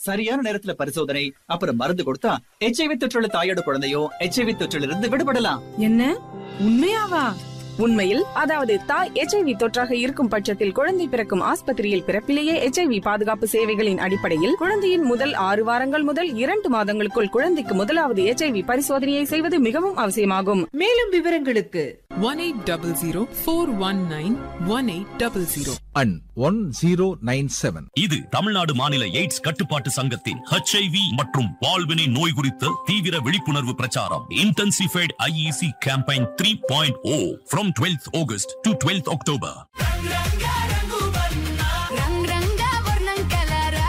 சரியான நேரத்துல பரிசோதனை அப்புறம் மருந்து கொடுத்தா எச்ஐவி தொற்றுள்ள தாயோட குழந்தையும் எச்ஐவி தொற்றிலிருந்து இருந்து விடுபடலாம் என்ன உண்மையாவா உண்மையில் அதாவது தாய் எச்ஐவி தொற்றாக இருக்கும் பட்சத்தில் குழந்தை பிறக்கும் ஆஸ்பத்திரியில் பிறப்பிலேயே எச்ஐவி பாதுகாப்பு சேவைகளின் அடிப்படையில் குழந்தையின் முதல் ஆறு வாரங்கள் முதல் இரண்டு மாதங்களுக்குள் குழந்தைக்கு முதலாவது எச்ஐவி பரிசோதனையை செய்வது மிகவும் அவசியமாகும் மேலும் விவரங்களுக்கு one 1800 and one zero nine seven இது தமிழ்நாடு மாநில எய்ட்ஸ் கட்டுப்பாட்டு சங்கத்தின் HIV மற்றும் பால்வினை நோய் குறித்த தீவிர விழிப்புணர்வு பிரச்சாரம் intensified IEC campaign three point O from twelfth August to twelfth October రంగ్ రంగ వర్ణం కలరా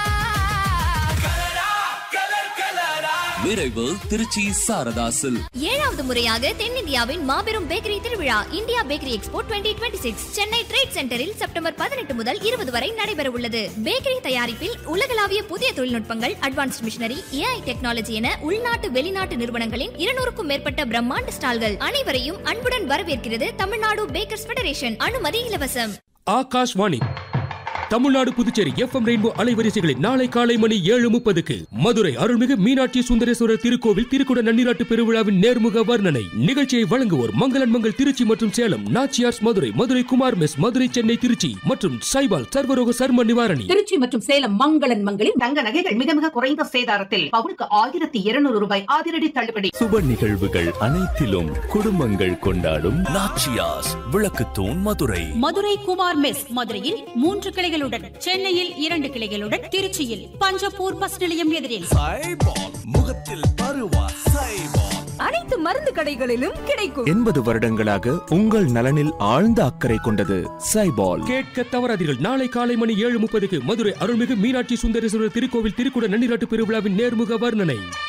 நிறைவு திருச்சி சாரதாசில் ஏழாவது முறையாக தென்னிந்தியாவின் மாபெரும் பேக்கரி திருவிழா India bakery expo 2026 Chennai trade சென்டரில் செப்டம்பர் பதினெட்டு முதல் இருபது வரை நடைபெற உள்ளது பேக்கரி தயாரிப்பில் உலகளாவிய புதிய தொழில்நுட்பங்கள் அட்வான்ஸ்ட் மிஷினரி ஏஐ டெக்னாலஜி என உள்நாட்டு வெளிநாட்டு நிறுவனங்களின் இருநூறுக்கும் மேற்பட்ட பிரம்மாண்ட ஸ்டால்கள் அனைவரையும் அன்புடன் வரவேற்கிறது தமிழ்நாடு பேக்கர்ஸ் ஃபெடரேஷன் அனுமதி இலவசம் ஆகாஷ்வாணி தமிழ்நாடு புதுச்சேரி எஃப்எம் ரெயின்போ அலைவரிசைகளில் நாளை காலை மணி ஏழு முப்பதுக்கு மதுரை அருள்மிகு மீனாட்சி சுந்தரேஸ்வரர் திருக்கோவில் திருக்குட நன்னிராட்டு பெருவிழாவின் நேர்முக வர்ணனை நிகழ்ச்சியை வழங்குவோர் மங்களன் மங்கள் திருச்சி மற்றும் சேலம் நாச்சியார்ஸ் மதுரை மதுரை குமார் மெஸ் மதுரை சென்னை திருச்சி மற்றும் சைபால் சர்வரோக சர்ம நிவாரணி திருச்சி மற்றும் சேலம் மங்களன் மங்களில் தங்க நகைகள் மிக மிக குறைந்த சேதாரத்தில் பவுனுக்கு ஆயிரத்தி இருநூறு ரூபாய் அதிரடி தள்ளுபடி சுப நிகழ்வுகள் அனைத்திலும் குடும்பங்கள் கொண்டாடும் நாச்சியாஸ் விளக்குத்தூண் மதுரை மதுரை குமார் மெஸ் மதுரையில் மூன்று கிளைகளுடன் சென்னையில் இரண்டு கிளைகளுடன் திருச்சியில் பஞ்சப்பூர் பஸ் நிலையம் எதிரில் முகத்தில் பருவா அனைத்து மருந்து கடைகளிலும் கிடைக்கும் எண்பது வருடங்களாக உங்கள் நலனில் ஆழ்ந்த அக்கறை கொண்டது சைபால் கேட்க தவறாதீர்கள் நாளை காலை மணி ஏழு முப்பதுக்கு மதுரை அருள்மிகு மீனாட்சி சுந்தரேஸ்வரர் திருக்கோவில் திருக்குட நன்னிராட்டு பெருவிழாவின் நேர்முக வர்ணனை